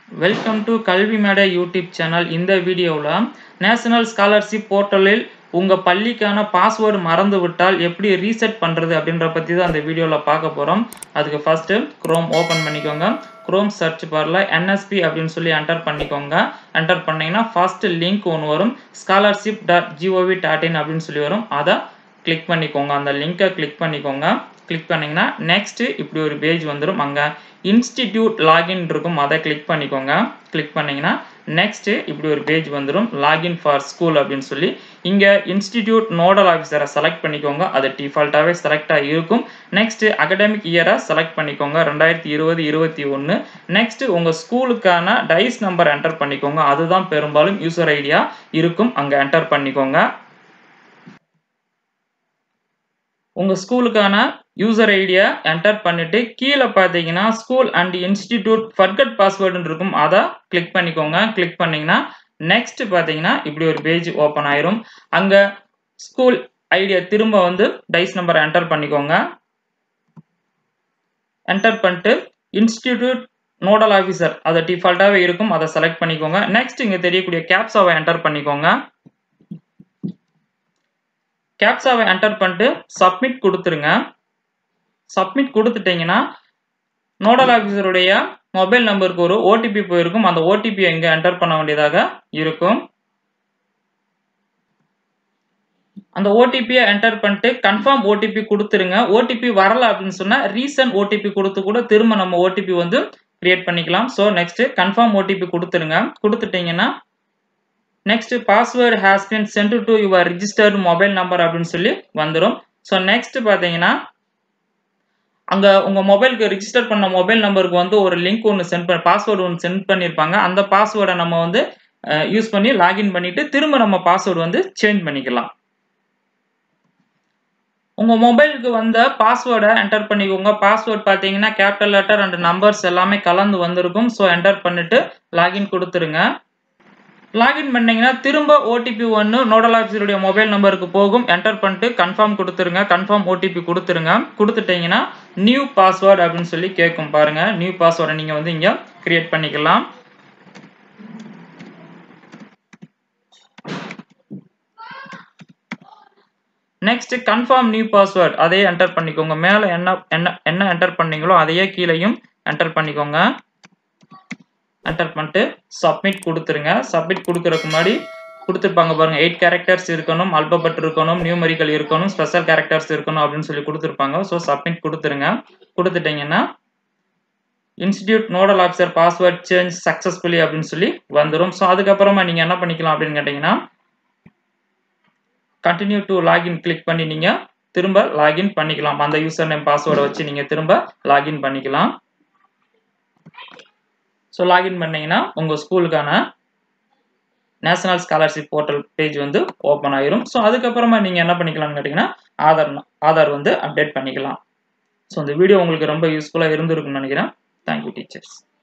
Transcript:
welcome to கல்வி மேடை YouTube channel இந்த வீடியோவில் நேஷனல் ஸ்காலர்ஷிப் போர்ட்டலில் உங்கள் பள்ளிக்கான பாஸ்வேர்டு மறந்து விட்டால் எப்படி ரீசெட் பண்ணுறது அப்படின்ற பற்றி தான் அந்த வீடியோவில் பார்க்க போகிறோம் அதுக்கு ஃபஸ்ட்டு க்ரோம் ஓப்பன் பண்ணிக்கோங்க க்ரோம் சர்ச் பாரில் என்எஸ்பி அப்படின்னு சொல்லி என்டர் பண்ணிக்கோங்க என்டர் பண்ணிங்கன்னா ஃபர்ஸ்ட் லிங்க் ஒன்று வரும் scholarship dot GOV dot in அப்படின்னு சொல்லி வரும் அதை கிளிக் பண்ணிக்கோங்க அந்த லிங்கை கிளிக் பண்ணிக்கோங்க கிளிக் பண்ணிங்கன்னா நெக்ஸ்ட்டு இப்படி ஒரு பேஜ் வந்துடும் அங்கே இன்ஸ்டிடியூட் லாகின் இருக்கும் அதை கிளிக் பண்ணிக்கோங்க கிளிக் பண்ணிங்கன்னா நெக்ஸ்ட்டு இப்படி ஒரு பேஜ் வந்துடும் லாகின் ஃபார் ஸ்கூல் அப்படின்னு சொல்லி இங்கே இன்ஸ்டிடியூட் நோடல் ஆஃபீஸரை செலக்ட் பண்ணிக்கோங்க அது டிஃபால்ட்டாகவே செலக்டாக இருக்கும் நெக்ஸ்ட்டு அகடமிக் இயரை செலக்ட் பண்ணிக்கோங்க ரெண்டாயிரத்தி இருபது இருபத்தி ஒன்று நெக்ஸ்ட்டு உங்கள் ஸ்கூலுக்கான டைஸ் நம்பர் என்டர் பண்ணிக்கோங்க அதுதான் பெரும்பாலும் யூசர் ஐடியா இருக்கும் அங்கே என்டர் பண்ணிக்கோங்க உங்கள் ஸ்கூலுக்கான யூசர் ஐடியா என்டர் பண்ணிட்டு கீழே பார்த்தீங்கன்னா ஸ்கூல் அண்ட் இன்ஸ்டிடியூட் ஃபர்கட் பாஸ்வேர்டுன்னு இருக்கும் அதை கிளிக் பண்ணிக்கோங்க கிளிக் பண்ணிங்கன்னா நெக்ஸ்ட் பார்த்தீங்கன்னா இப்படி ஒரு பேஜ் ஓப்பன் ஆயிரும் அங்கே ஸ்கூல் ஐடியா திரும்ப வந்து டைஸ் நம்பர் என்டர் பண்ணிக்கோங்க என்டர் பண்ணிட்டு இன்ஸ்டிடியூட் நோடல் ஆஃபீஸர் அதை டிஃபால்ட்டாகவே இருக்கும் அதை செலக்ட் பண்ணிக்கோங்க நெக்ஸ்ட் இங்கே தெரியக்கூடிய கேப்ஸாவை என்டர் பண்ணிக்கோங்க கேப்ஸாவை என்டர் பண்ணிட்டு சப்மிட் கொடுத்துருங்க சப்மிட் கொடுத்துட்டீங்கன்னா நோடல் ஆஃபீஸருடைய மொபைல் நம்பருக்கு ஒரு ஓடிபி போயிருக்கும் அந்த ஓடிபியை இங்கே என்டர் பண்ண வேண்டியதாக இருக்கும் அந்த ஓடிபியை என்டர் பண்ணிட்டு கன்ஃபார்ம் ஓடிபி கொடுத்துருங்க ஓடிபி வரல அப்படின்னு சொன்னால் ரீசன்ட் ஓடிபி கொடுத்து கூட திரும்ப நம்ம ஓடிபி வந்து கிரியேட் பண்ணிக்கலாம் ஸோ நெக்ஸ்ட் கன்ஃபார்ம் ஓடிபி கொடுத்துருங்க கொடுத்துட்டீங்கன்னா next password has been sent to your registered mobile number அப்படின்னு சொல்லி வந்துடும் ஸோ நெக்ஸ்ட் பார்த்தீங்கன்னா அங்கே உங்கள் மொபைலுக்கு ரிஜிஸ்டர் பண்ண மொபைல் நம்பருக்கு வந்து ஒரு லிங்க் ஒன்று சென்ட் பண்ண பாஸ்வேர்டு ஒன்று சென்ட் பண்ணியிருப்பாங்க அந்த பாஸ்வேர்டை நம்ம வந்து யூஸ் பண்ணி லாகின் பண்ணிட்டு திரும்ப நம்ம பாஸ்வேர்டு வந்து சேஞ்ச் பண்ணிக்கலாம் உங்கள் மொபைலுக்கு வந்த பாஸ்வேர்டை என்டர் பண்ணிக்கோங்க பாஸ்வேர்ட் பார்த்தீங்கன்னா கேபிட்டல் லெட்டர் அண்ட் நம்பர்ஸ் எல்லாமே கலந்து வந்திருக்கும் ஸோ என்டர் பண்ணிட்டு லாகின் கொடுத்துருங்க லாகின் பண்ணீங்கன்னா திரும்ப ஓடிபி ஒன்று நோடல் ஆஃபீஸருடைய மொபைல் நம்பருக்கு போகும் என்டர் பண்ணிட்டு கன்ஃபார்ம் கொடுத்துருங்க கன்ஃபார்ம் ஓடிபி கொடுத்துருங்க கொடுத்துட்டீங்கன்னா நியூ பாஸ்வேர்டு அப்படின்னு சொல்லி கேட்கும் பாருங்க நியூ பாஸ்வேர்டை நீங்கள் வந்து இங்கே கிரியேட் பண்ணிக்கலாம் நெக்ஸ்ட் கன்ஃபார்ம் நியூ பாஸ்வேர்ட் அதையே என்டர் பண்ணிக்கோங்க மேலே என்ன என்ன என்ன என்டர் பண்ணீங்களோ அதையே கீழேயும் என்டர் பண்ணிக்கோங்க என்டர் பண்ணிட்டு சப்மிட் கொடுத்துருங்க சப்மிட் கொடுக்கறதுக்கு முன்னாடி கொடுத்துருப்பாங்க பாருங்க எயிட் கேரக்டர்ஸ் இருக்கணும் அல்பபட் இருக்கணும் நியூமரிக்கல் இருக்கணும் ஸ்பெஷல் கேரக்டர்ஸ் இருக்கணும் அப்படின்னு சொல்லி கொடுத்துருப்பாங்க ஸோ சப்மிட் கொடுத்துருங்க கொடுத்துட்டீங்கன்னா institute nodal officer password change successfully அப்படின்னு சொல்லி வந்துடும் ஸோ அதுக்கப்புறமா நீங்கள் என்ன பண்ணிக்கலாம் அப்படின்னு கேட்டிங்கன்னா கண்டினியூ டு லாகின் கிளிக் பண்ணி நீங்கள் திரும்ப லாகின் பண்ணிக்கலாம் அந்த யூசர் நேம் பாஸ்வேர்டை வச்சு நீங்கள் திரும்ப லாகின் பண்ணிக்கலாம் ஸோ லாகின் பண்ணீங்கன்னா உங்கள் ஸ்கூலுக்கான நேஷனல் ஸ்காலர்ஷிப் போர்ட்டல் பேஜ் வந்து ஓப்பன் ஆயிரும் ஸோ அதுக்கப்புறமா நீங்கள் என்ன பண்ணிக்கலாம்னு கேட்டிங்கன்னா ஆதார் ஆதார் வந்து அப்டேட் பண்ணிக்கலாம் ஸோ இந்த வீடியோ உங்களுக்கு ரொம்ப யூஸ்ஃபுல்லாக இருந்திருக்கும்னு நினைக்கிறேன் தேங்க்யூ டீச்சர்ஸ்